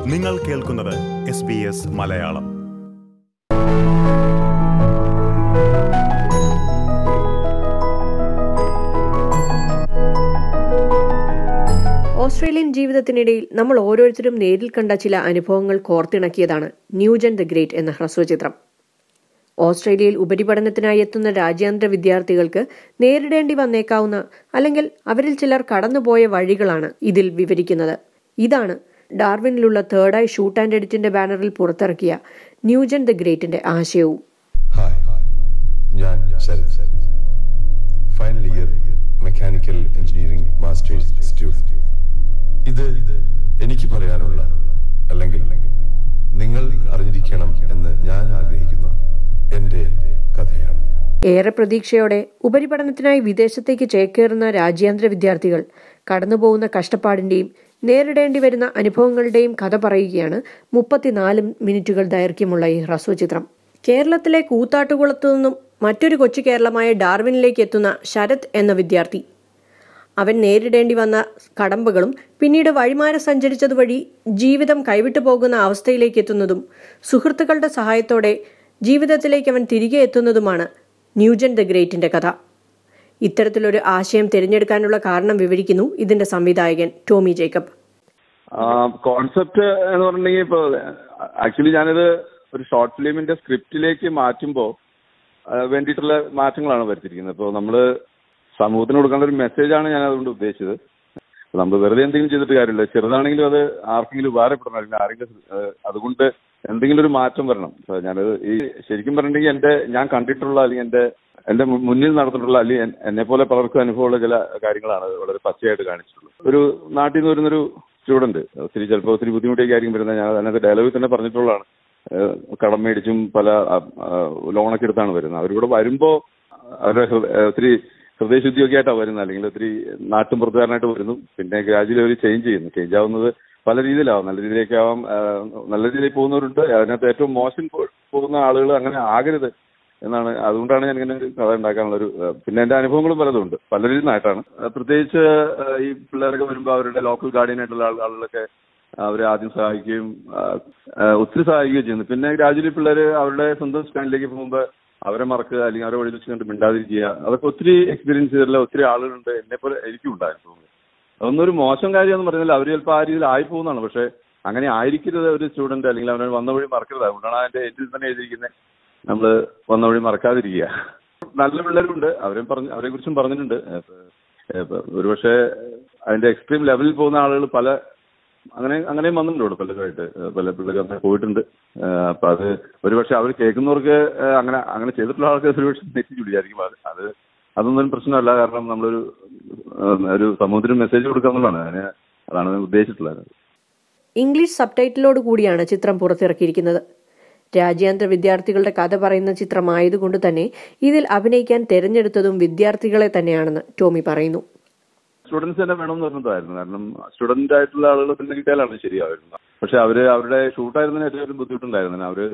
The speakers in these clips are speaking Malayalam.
നിങ്ങൾ കേൾക്കുന്നത് S B S Malayalam Australian ജീവിതത്തിനിടയിൽ നമ്മൾ ഓരോരുത്തരും നേരിൽ കണ്ട ചില അനുഭവങ്ങൾ കോർത്തിണക്കിയതാണ് ന്യൂജൻ ദ ഗ്രേറ്റ് എന്ന ഹ്രസ്വചിത്രം ഓസ്ട്രേലിയയിൽ ഉപരിപഠനത്തിനായി എത്തുന്ന രാജ്യാന്തര വിദ്യാർത്ഥികൾക്ക് നേരിടേണ്ടി വന്നേക്കാവുന്ന അല്ലെങ്കിൽ അവരിൽ ചിലർ കടന്നുപോയ വഴികളാണ് ഇതിൽ വിവരിക്കുന്നത് ഇതാണ് ഡാർവിനിലുള്ള തേർഡ് ഐ ഷൂട്ട് ആൻഡ് എഡിറ്റിന്റെ ബാനറിൽ പുറത്തിറക്കിയ ന്യൂജൻ ദ ഗ്രേറ്റിന്റെ ആശയവും ഹായ് ഞാൻ Sharath final year mechanical engineering masters student ഇത് എനിക്ക് പറയാനുള്ള അല്ലെങ്കിൽ നിങ്ങൾ അറിഞ്ഞിരിക്കണം എന്ന് ഞാൻ ആഗ്രഹിക്കുന്ന എന്റെ കഥയാണ് ഏറെ പ്രതീക്ഷയോടെ ഉപരിപഠനത്തിനായി വിദേശത്തേക്ക് ചേക്കേറുന്ന രാജ്യാന്തര വിദ്യാർത്ഥികൾ കടന്നുപോകുന്ന കഷ്ടപ്പാടിന്റെയും നേരിടേണ്ടി വരുന്ന അനുഭവങ്ങളുടെയും കഥ പറയുകയാണ് മുപ്പത്തിനാല് മിനിറ്റുകൾ ദൈർഘ്യമുള്ള ഈ ഹ്രസ്വചിത്രം കേരളത്തിലെ കൂത്താട്ടുകുളത്തു നിന്നും മറ്റൊരു കൊച്ചു കേരളമായ ഡാർവിനിലേക്ക് എത്തുന്ന ശരത് എന്ന വിദ്യാർത്ഥി അവൻ നേരിടേണ്ടി വന്ന കടമ്പകളും പിന്നീട് വഴിമാറി സഞ്ചരിച്ചതുവഴി ജീവിതം കൈവിട്ടു പോകുന്ന അവസ്ഥയിലേക്ക് എത്തുന്നതും സുഹൃത്തുക്കളുടെ സഹായത്തോടെ ജീവിതത്തിലേക്ക് അവൻ തിരികെ എത്തുന്നതുമാണ് ന്യൂജൻ ദ ഗ്രേറ്റിന്റെ കഥ ഇത്തരത്തിലൊരു ആശയം തിരഞ്ഞെടുക്കാനുള്ള കാരണം വിവരിക്കുന്നു ഇതിന്റെ സംവിധായകൻ ടോമി ജേക്കബ് കോൺസെപ്റ്റ് എന്ന് പറഞ്ഞിട്ടുണ്ടെങ്കിൽ ഇപ്പൊ ആക്ച്വലി ഞാനിത് ഒരു ഷോർട്ട് ഫിലിമിന്റെ സ്ക്രിപ്റ്റിലേക്ക് മാറ്റുമ്പോൾ വേണ്ടിയിട്ടുള്ള മാറ്റങ്ങളാണ് വരുത്തിയിരിക്കുന്നത് ഇപ്പോൾ നമ്മള് സമൂഹത്തിന് കൊടുക്കേണ്ട ഒരു മെസ്സേജാണ് ഞാൻ അതുകൊണ്ട് ഉദ്ദേശിച്ചത് നമ്മൾ വെറുതെ എന്തെങ്കിലും ചെയ്തിട്ട് കാര്യമില്ല ചെറുതാണെങ്കിലും അത് ആർക്കെങ്കിലും ഉപകാരപ്പെടണം അല്ലെങ്കിൽ ആരെങ്കിലും ഏഹ്, അതുകൊണ്ട് എന്തെങ്കിലും ഒരു മാറ്റം വരണം ഇപ്പൊ ഞാനത് ഈ ശരിക്കും പറഞ്ഞിട്ടുണ്ടെങ്കിൽ എന്റെ ഞാൻ കണ്ടിട്ടുള്ള അല്ലെങ്കിൽ എന്റെ എന്റെ മു- മുന്നിൽ നടന്നിട്ടുള്ള അല്ലെങ്കിൽ എന്നെ പോലെ പലർക്കും അനുഭവമുള്ള ചില കാര്യങ്ങളാണ് വളരെ പച്ചയായിട്ട് കാണിച്ചിട്ടുള്ളത് ഒരു നാട്ടിൽ നിന്ന് വരുന്നൊരു സ്റ്റുഡന്റ് ഒത്തിരി ചിലപ്പോൾ ഒത്തിരി ബുദ്ധിമുട്ടേക്ക് ആയിരിക്കും വരുന്നത് ഞാൻ അതിനകത്ത് ഡയലോഗിൽ തന്നെ പറഞ്ഞിട്ടുള്ളതാണ് ഏഹ്, കടം മേടിച്ചും പല ആ, ആ, ലോണൊക്കെ എടുത്താണ് വരുന്നത് അവരിവിടെ വരുമ്പോ അവരുടെ ഹൃദ- ഏഹ്, ഒത്തിരി ഹൃദയശുദ്ധിയൊക്കെ ആയിട്ടാണ് വരുന്നത് അല്ലെങ്കിൽ ഒത്തിരി നാട്ടും പുറത്തുകാരനായിട്ട് വരുന്നു പിന്നെ ഗ്രാജുവലി അവർ ചേഞ്ച് ചെയ്യുന്നു ചേഞ്ച് ആവുന്നത് പല രീതിയിലാവും നല്ല രീതിയിലേക്കാവാം ആഹ് നല്ല രീതിയിൽ പോകുന്നവരുണ്ട് അതിനകത്ത് ഏറ്റവും മോശം പോ- പോകുന്ന ആളുകൾ അങ്ങനെ ആകരുത് എന്നാണ് അതുകൊണ്ടാണ് ഞാൻ ഇങ്ങനെ ഒരു കഥ ഉണ്ടാക്കാനുള്ള ഒരു ആഹ് പിന്നെ എന്റെ അനുഭവങ്ങളും പലതുണ്ട് പലരിൽ നിന്നായിട്ടാണ് ആഹ് പ്രത്യേകിച്ച് ആഹ് ഈ പിള്ളേരൊക്കെ വരുമ്പോൾ അവരുടെ ലോക്കൽ ഗാർഡിയൻ ആയിട്ടുള്ള ആൾ- ആളുകളൊക്കെ അവരെ ആദ്യം സഹായിക്കുകയും ആഹ് ആഹ് ഒത്തിരി സഹായിക്കുകയും ചെയ്യുന്നു പിന്നെ ഗ്രാജുവലി പിള്ളേർ അവരുടെ സ്വന്തം സ്റ്റാൻഡിലേക്ക് പോകുമ്പോൾ അവരെ മറക്കുക അല്ലെങ്കിൽ അവരെ വഴി വെച്ച് കണ്ട് മിണ്ടാതിരിക്കുക അതൊക്കെ ഒത്തിരി എക്സ്പീരിയൻസ് ചെയ്തിട്ടുള്ള ഒത്തിരി ആളുകളുണ്ട് എന്നെ പോലെ എനിക്കും ഉണ്ടായിരുന്നു അതൊന്നും ഒരു മോശം കാര്യമെന്ന് പറയുന്നില്ല അവർ ചിലപ്പോൾ ആ രീതിയിൽ ആയി പോകുന്നതാണ് പക്ഷെ അങ്ങനെ ആയിരിക്കരുത് ഒരു സ്റ്റുഡന്റ് അല്ലെങ്കിൽ അവനെ വന്ന വഴി മറക്കരുത് അതുകൊണ്ടാണ് അതിന്റെ എൻഡിൽ തന്നെ എഴുതിയിരിക്കുന്നത് നമ്മൾ വന്ന വഴി മറക്കാതിരിക്കുക നല്ല പിള്ളേരുണ്ട് അവരെയും പറഞ്ഞ് അവരെ കുറിച്ചും പറഞ്ഞിട്ടുണ്ട് ഏഹ് ഏഹ് ഒരുപക്ഷെ അതിന്റെ എക്സ്ട്രീം ലെവലിൽ പോകുന്ന ആളുകൾ പല അങ്ങനെ അങ്ങനെയും വന്നിട്ടുണ്ട് ഇവിടെ പലരുമായിട്ട് ഏഹ് പല പിള്ളേർ അങ്ങനെ പോയിട്ടുണ്ട് ഏഹ് അപ്പൊ അത് ഒരുപക്ഷെ അവർ കേൾക്കുന്നവർക്ക് ഏഹ് അങ്ങനെ അങ്ങനെ ചെയ്തിട്ടുള്ള ആൾക്ക് ഒരുപക്ഷെ നെറ്റിച്ചു വിചാരിക്കും അത് അത് അതൊന്നും ഒരു പ്രശ്നമല്ല കാരണം നമ്മളൊരു ഏഹ് ഒരു സമൂഹത്തിന് മെസ്സേജ് കൊടുക്കുക എന്നുള്ളതാണ് അതിന് അതാണ് ഉദ്ദേശിച്ചിട്ടുള്ളത് ഇംഗ്ലീഷ് സബ്ടൈറ്റിലോട് കൂടിയാണ് ചിത്രം പുറത്തിറക്കിയിരിക്കുന്നത് രാജ്യാന്തര വിദ്യാർത്ഥികളുടെ കഥ പറയുന്ന ചിത്രമായതുകൊണ്ട് തന്നെ ഇതിൽ അഭിനയിക്കാൻ തെരഞ്ഞെടുത്തതും വിദ്യാർത്ഥികളെ തന്നെയാണെന്ന് ടോമി പറയുന്നു സ്റ്റുഡൻസ് തന്നെ വേണമെന്ന് പറഞ്ഞതായിരുന്നു കാരണം സ്റ്റുഡന്റ് ആയിട്ടുള്ള ആളുകൾ പിന്നെ കിട്ടിയാലാണ് ശരിയാവുന്നത് പക്ഷെ അവര് അവരുടെ ഷൂട്ടായിരുന്നതിന് ഏറ്റവും ഒരു ബുദ്ധിമുട്ടുണ്ടായിരുന്നു അവര്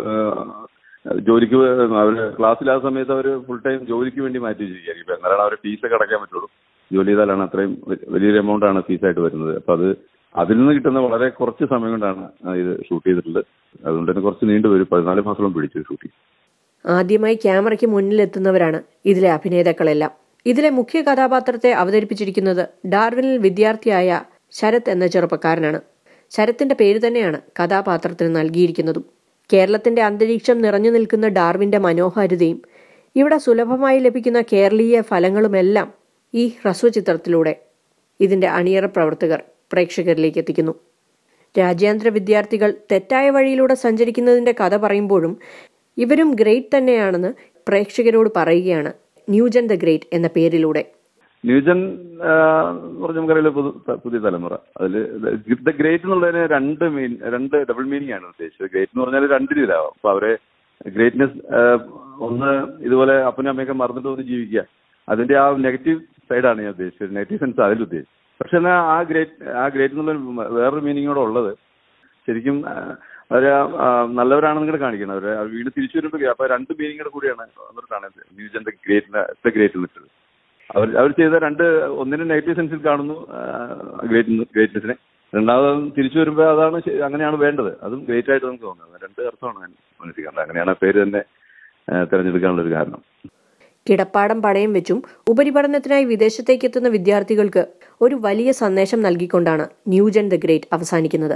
ഏഹ് ജോലിക്ക് പോ- അവര് ക്ലാസ്സിലാത്ത സമയത്ത് അവര് ഫുൾ ടൈം ജോലിക്ക് വേണ്ടി മാറ്റി വെച്ചിരിക്കുകയായിരിക്കും ഇപ്പൊ എന്നാലാണ് അവരെ ഫീസൊക്കെ അടയ്ക്കാൻ പറ്റുള്ളൂ ജോലി ചെയ്താലാണ് അത്രയും വ- വലിയൊരു എമൗണ്ട് ആണ് ഫീസായിട്ട് വരുന്നത് അപ്പൊ അത് അതിൽ നിന്ന് കിട്ടുന്ന വളരെ കുറച്ച് സമയം കൊണ്ടാണ് ഇത് ഷൂട്ട് ചെയ്തിട്ടുള്ളത് അതുകൊണ്ട് തന്നെ കുറച്ച് നീണ്ടു വരും പതിനാല് മാസത്തോളം പിടിച്ചു ഷൂട്ടിംഗ് ആദ്യമായി ക്യാമറയ്ക്ക് മുന്നിലെത്തുന്നവരാണ് ഇതിലെ അഭിനേതാക്കളെല്ലാം ഇതിലെ മുഖ്യ കഥാപാത്രത്തെ അവതരിപ്പിച്ചിരിക്കുന്നത് ഡാർവിനിൽ വിദ്യാർത്ഥിയായ ശരത് എന്ന ചെറുപ്പക്കാരനാണ് ശരത്തിന്റെ പേര് തന്നെയാണ് കഥാപാത്രത്തിന് നൽകിയിരിക്കുന്നതും കേരളത്തിന്റെ അന്തരീക്ഷം നിറഞ്ഞു നിൽക്കുന്ന ഡാർവിന്റെ മനോഹാരിതയും ഇവിടെ സുലഭമായി ലഭിക്കുന്ന കേരളീയ ഫലങ്ങളുമെല്ലാം ഈ ഹ്രസ്വചിത്രത്തിലൂടെ ഇതിന്റെ അണിയറ പ്രവർത്തകർ പ്രേക്ഷകരിലേക്ക് എത്തിക്കുന്നു രാജ്യാന്തര വിദ്യാർത്ഥികൾ തെറ്റായ വഴിയിലൂടെ സഞ്ചരിക്കുന്നതിന്റെ കഥ പറയുമ്പോഴും ഇവരും ഗ്രേറ്റ് തന്നെയാണെന്ന് പ്രേക്ഷകരോട് പറയുകയാണ് ന്യൂജൻ ദ ഗ്രേറ്റ് എന്ന പേരിലൂടെ ന്യൂജൻ എന്ന് പറഞ്ഞ നമുക്കറിയാലോ പുതു പുതിയ തലമുറ അതിൽ ദ ഗ്രേറ്റ് എന്നുള്ളതിന് രണ്ട് മീൻ രണ്ട് ഡബിൾ മീനിങ് ആണ് ഉദ്ദേശിച്ചത് ഗ്രേറ്റ് എന്ന് പറഞ്ഞാൽ രണ്ട് രീതിയിലാവാം അപ്പൊ അവരെ ഗ്രേറ്റ്നെസ് ഒന്ന് ഇതുപോലെ അപ്പനും അമ്മയൊക്കെ മറന്നിട്ട് ഒന്ന് ജീവിക്കുക അതിന്റെ ആ നെഗറ്റീവ് സൈഡാണ് ഞാൻ ഉദ്ദേശിച്ചത് നെഗറ്റീവ് സെൻസ് അതിൽ ഉദ്ദേശിച്ചത് പക്ഷെ എന്നാൽ ആ ഗ്രേറ്റ് ആ ഗ്രേറ്റ് എന്നുള്ള വേറൊരു മീനിങ് കൂടെ ഉള്ളത് ശരിക്കും ആ, അവര് ആ, നല്ലവരാണെന്ന് കൂടെ കാണിക്കണം അവര് ആ വീട് തിരിച്ചു വരുമ്പോൾ അപ്പൊ രണ്ട് മീനിങ്ങോട് കൂടിയാണ് എന്നിട്ടാണ് ന്യൂജന്റെ ഗ്രേറ്റ് ദ ഗ്രേറ്റ് നിട്ടത് അവർ അവർ ചെയ്ത രണ്ട് ഒന്നിനെ നെഗറ്റീവ് സെൻസിൽ കാണുന്നു ഗ്രേറ്റ് ഗ്രേറ്റ്നെസ്സിനെ രണ്ടാമത് തിരിച്ചു വരുമ്പോൾ അതാണ് ശരി- അങ്ങനെയാണ് വേണ്ടത് അതും ഗ്രേറ്റ് ആയിട്ട് നമുക്ക് തോന്നുന്നത് രണ്ട് അർത്ഥമാണ് ഞാൻ മനസ്സിലാക്കുന്നത് അങ്ങനെയാണ് ആ പേര് തന്നെ ആ, തിരഞ്ഞെടുക്കാനുള്ള ഒരു കാരണം കിടപ്പാടം പണയം വെച്ചും ഉപരിപഠനത്തിനായി വിദേശത്തേക്ക് എത്തുന്ന വിദ്യാർത്ഥികൾക്ക് ഒരു വലിയ സന്ദേശം നൽകിക്കൊണ്ടാണ് ന്യൂജൻ ദ ഗ്രേറ്റ് അവസാനിക്കുന്നത്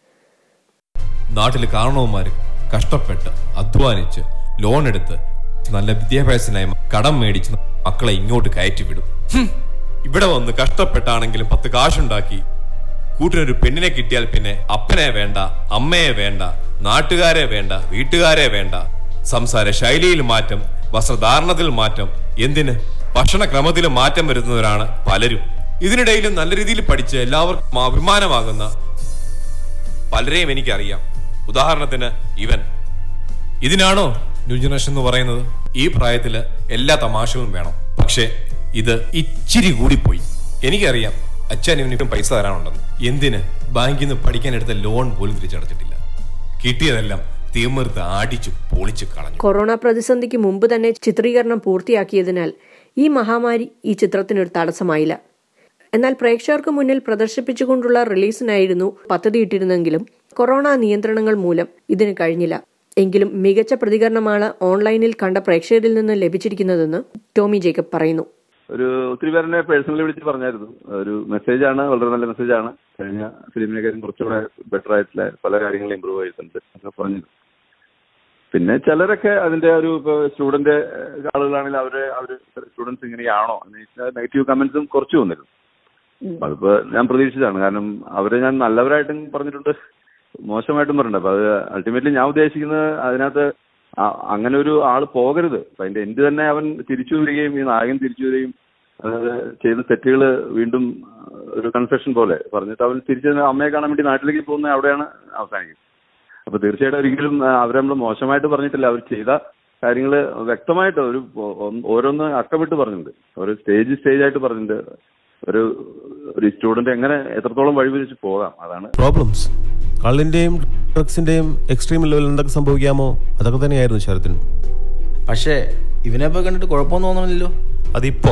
നാട്ടിലെ കാരണവന്മാര് കഷ്ടപ്പെട്ട് അധ്വാനിച്ച് ലോൺ എടുത്ത് നല്ല വിദ്യാഭ്യാസത്തിനായി കടം മേടിച്ച് മക്കളെ ഇങ്ങോട്ട് കയറ്റി വിടും ഹും, ഇവിടെ വന്ന് കഷ്ടപ്പെട്ടാണെങ്കിലും പത്ത് കാശുണ്ടാക്കി കൂട്ടിനൊരു പെണ്ണിനെ കിട്ടിയാൽ പിന്നെ അപ്പനെ വേണ്ട അമ്മയെ വേണ്ട നാട്ടുകാരെ വേണ്ട വീട്ടുകാരെ വേണ്ട സംസാര ശൈലിയിൽ മാറ്റം വസ്ത്രധാരണത്തിൽ മാറ്റം എന്തിന് ഭക്ഷണക്രമത്തിൽ മാറ്റം വരുന്നവരാണ് പലരും ഇതിനിടയിലും നല്ല രീതിയിൽ പഠിച്ച് എല്ലാവർക്കും അഭിമാനമാകുന്ന പലരെയും എനിക്കറിയാം ഉദാഹരണത്തിന് ഇവൻ ഇതിനാണോ ന്യൂ ജനറേഷൻ എന്ന് പറയുന്നത് ഈ പ്രായത്തില് എല്ലാ തമാശകളും വേണം പക്ഷേ ഇത് ഇച്ചിരി കൂടി പോയി എനിക്കറിയാം അച്ഛൻ ഇവനിപ്പം പൈസ തരാനുണ്ടെന്ന് എന്തിന് ബാങ്കിൽ നിന്ന് പഠിക്കാനെടുത്ത ലോൺ പോലും തിരിച്ചടച്ചിട്ടില്ല കിട്ടിയതെല്ലാം തീമർത്ത് ആടിച്ചു പൊളിച്ചു കളഞ്ഞു കൊറോണ പ്രതിസന്ധിക്ക് മുമ്പ് തന്നെ ചിത്രീകരണം പൂർത്തിയാക്കിയതിനാൽ ഈ മഹാമാരി ഈ ചിത്രത്തിനൊരു തടസ്സമായില്ല എന്നാൽ പ്രേക്ഷകർക്ക് മുന്നിൽ പ്രദർശിപ്പിച്ചുകൊണ്ടുള്ള റിലീസിനായിരുന്നു പദ്ധതിയിട്ടിരുന്നെങ്കിലും കൊറോണ നിയന്ത്രണങ്ങൾ മൂലം ഇതിന് കഴിഞ്ഞില്ല എങ്കിലും മികച്ച പ്രതികരണമാണ് ഓൺലൈനിൽ കണ്ട പ്രേക്ഷകരിൽ നിന്ന് ലഭിച്ചിരിക്കുന്നതെന്ന് ടോമി ജേക്കബ് പറയുന്നു ഒരു ഒത്തിരി പേരെന്നെ പേഴ്സണലി വിളിച്ച് പറഞ്ഞായിരുന്നു ഒരു മെസ്സേജാണ് വളരെ നല്ല മെസ്സേജാണ് കഴിഞ്ഞ ഫിലിമിനെക്കാളും കുറച്ചുകൂടെ ബെറ്റർ ആയിട്ടുള്ള പല കാര്യങ്ങളും ഇമ്പ്രൂവ് ചെയ്തിട്ടുണ്ട് എന്നൊക്കെ പറഞ്ഞു പിന്നെ ചിലരൊക്കെ അതിന്റെ ഒരു ഇപ്പൊ സ്റ്റുഡന്റ് ആളുകളാണെങ്കിൽ അവര് അവര് സ്റ്റുഡൻസ് ഇങ്ങനെയാണോ എന്ന് വെച്ചാൽ നെഗറ്റീവ് കമന്റ്സും കുറച്ച് വന്നിരുന്നു അപ്പൊ അതിപ്പോ ഞാൻ പ്രതീക്ഷിച്ചതാണ് കാരണം അവരെ ഞാൻ നല്ലവരായിട്ടും പറഞ്ഞിട്ടുണ്ട് മോശമായിട്ടും പറഞ്ഞിട്ടുണ്ട് അപ്പൊ അത് അൾട്ടിമേറ്റ്ലി ഞാൻ ഉദ്ദേശിക്കുന്നത് അതിനകത്ത് ആ- അങ്ങനെ ഒരു ആള് പോകരുത് അപ്പൊ അതിന്റെ എൻഡ് തന്നെ അവൻ തിരിച്ചു വരികയും ഈ നായകൻ തിരിച്ചു വരികയും അതായത് ചെയ്ത തെറ്റുകൾ വീണ്ടും ഒരു കൺഫെഷൻ പോലെ പറഞ്ഞിട്ട് അവൻ തിരിച്ചു ചെന്ന് അമ്മയെ കാണാൻ വേണ്ടി നാട്ടിലേക്ക് പോകുന്ന അവിടെയാണ് അവസാനിക്കുന്നത് അപ്പൊ തീർച്ചയായിട്ടും ഒരിക്കലും ആ, അവരെ നമ്മൾ മോശമായിട്ട് പറഞ്ഞിട്ടില്ല അവർ ചെയ്ത കാര്യങ്ങൾ വ്യക്തമായിട്ട് ഒരു ഒ- ഓരോന്ന് അക്കമിട്ട് പറഞ്ഞിട്ടുണ്ട് ഒരു സ്റ്റേജ് സ്റ്റേജ് ആയിട്ട് പറഞ്ഞിട്ടുണ്ട് ഒരു ഒരു സ്റ്റുഡന്റ് എങ്ങനെ എത്രത്തോളം വഴിപിരിച്ച് പോകാം അതാണ് പ്രോബ്ലംസ് കള്ളിന്റെയും ഡ്രഗ്സിന്റെയും എക്സ്ട്രീം ലെവലിൽ എന്തൊക്കെ സംഭവിക്കാമോ അതൊക്കെ തന്നെയായിരുന്നു ശരത്തിന് പക്ഷേ ഇവനെ പോയി കണ്ടിട്ട് കുഴപ്പമൊന്നും തോന്നണില്ലല്ലോ അതിപ്പോ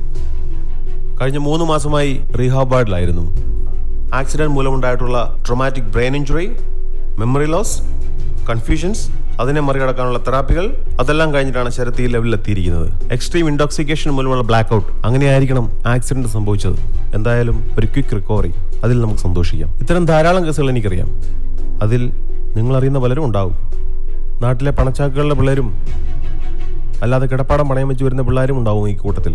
കഴിഞ്ഞ മൂന്ന് മാസമായി റീഹാബ് വാർഡിലായിരുന്നു ആക്സിഡന്റ് മൂലമുണ്ടായിട്ടുള്ള traumatic brain injury memory loss confusions അതിനെ മറികടക്കാനുള്ള തെറാപ്പികൾ അതെല്ലാം കഴിഞ്ഞിട്ടാണ് ശരത്ത് ഈ ലെവലിൽ എത്തിയിരിക്കുന്നത് എക്സ്ട്രീം ഇൻടോക്സിക്കേഷൻ മൂലമുള്ള ബ്ലാക്ക് ഔട്ട് അങ്ങനെയായിരിക്കണം ആക്സിഡന്റ് സംഭവിച്ചത് എന്തായാലും ഒരു ക്വിക്ക് റിക്കവറി അതിൽ നമുക്ക് സന്തോഷിക്കാം ഇത്തരം ധാരാളം കേസുകൾ എനിക്കറിയാം അതിൽ നിങ്ങൾ അറിയുന്ന പലരും ഉണ്ടാവും നാട്ടിലെ പണച്ചാക്കുകളുടെ പിള്ളേരും അല്ലാതെ കിടപ്പാടം പണയം വെച്ച് വരുന്ന പിള്ളേരും ഉണ്ടാവും ഈ കൂട്ടത്തിൽ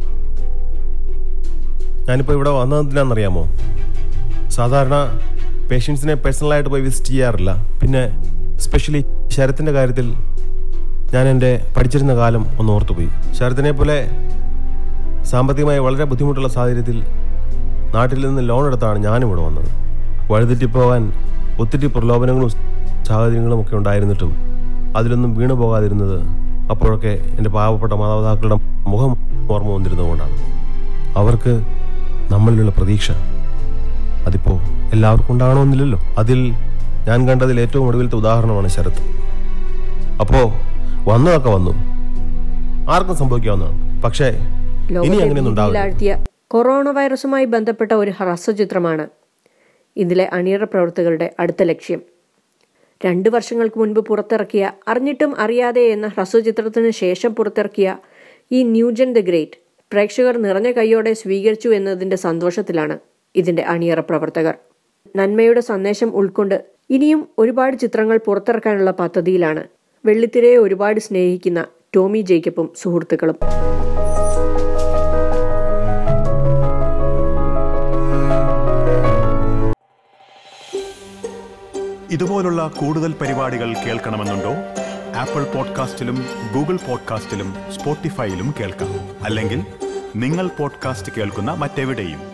ഞാനിപ്പോൾ ഇവിടെ വന്നതെന്തിനാണെന്നറിയാമോ സാധാരണ പേഷ്യൻസിനെ പേഴ്സണലായിട്ട് പോയി വിസിറ്റ് ചെയ്യാറില്ല പിന്നെ സ്പെഷ്യലി ശരത്തിൻ്റെ കാര്യത്തിൽ ഞാൻ എൻ്റെ പഠിച്ചിരുന്ന കാലം ഒന്ന് ഓർത്തുപോയി ശരത്തിനെ പോലെ സാമ്പത്തികമായി വളരെ ബുദ്ധിമുട്ടുള്ള സാഹചര്യത്തിൽ നാട്ടിൽ നിന്ന് ലോൺ എടുത്താണ് ഞാനും ഇവിടെ വന്നത് വഴിതെറ്റിപ്പോകാൻ ഒത്തിരി പ്രലോഭനങ്ങളും സാഹചര്യങ്ങളും ഒക്കെ ഉണ്ടായിരുന്നിട്ടും അതിലൊന്നും വീണു പോകാതിരുന്നത് അപ്പോഴൊക്കെ എൻ്റെ പാവപ്പെട്ട മാതാപിതാക്കളുടെ മുഖം ഓർമ്മ വന്നിരുന്നതുകൊണ്ടാണ് അവർക്ക് നമ്മളിലുള്ള പ്രതീക്ഷ അതിപ്പോൾ എല്ലാവർക്കും ഉണ്ടാകണമെന്നില്ലല്ലോ അതിൽ ഞാൻ കണ്ടതിൽ ഏറ്റവും ഒടുവിലത്തെ ഉദാഹരണമാണ് ശരത് അപ്പോൾ വന്നതൊക്കെ വന്നു ആർക്കും സംഭവിക്കാവുന്നതാണ് പക്ഷേ ഇനി ലോകത്തെ അങ്ങനെയൊന്നും ഉണ്ടാവില്ല ഭീതിയിലാഴ്ത്തിയ കൊറോണ വൈറസുമായി ബന്ധപ്പെട്ട ഒരു ഹ്രസ്വചിത്രമാണ് ഇതിലെ അണിയറ പ്രവർത്തകരുടെ അടുത്ത ലക്ഷ്യം രണ്ടു വർഷങ്ങൾക്ക് മുൻപ് പുറത്തിറക്കിയ അറിഞ്ഞിട്ടും അറിയാതെ എന്ന ഹ്രസ്വചിത്രത്തിന് ശേഷം പുറത്തിറക്കിയ ഈ ന്യൂജൻ ദ ഗ്രേറ്റ് പ്രേക്ഷകർ നിറഞ്ഞ കൈയോടെ സ്വീകരിച്ചു എന്നതിന്റെ സന്തോഷത്തിലാണ് ഇതിന്റെ അണിയറ പ്രവർത്തകർ നന്മയുടെ സന്ദേശം ഉൾക്കൊണ്ട് ഇനിയും ഒരുപാട് ചിത്രങ്ങൾ പുറത്തിറക്കാനുള്ള പദ്ധതിയിലാണ് വെള്ളിത്തിരയെ ഒരുപാട് സ്നേഹിക്കുന്ന ടോമി ജേക്കബും സുഹൃത്തുക്കളും ഇതുപോലുള്ള കൂടുതൽ പരിപാടികൾ കേൾക്കണമെന്നുണ്ടോ ആപ്പിൾ പോഡ്കാസ്റ്റിലും ഗൂഗിൾ പോഡ്കാസ്റ്റിലും സ്പോട്ടിഫൈയിലും കേൾക്കാം അല്ലെങ്കിൽ നിങ്ങൾ പോഡ്കാസ്റ്റ് കേൾക്കുന്ന മറ്റെവിടെയും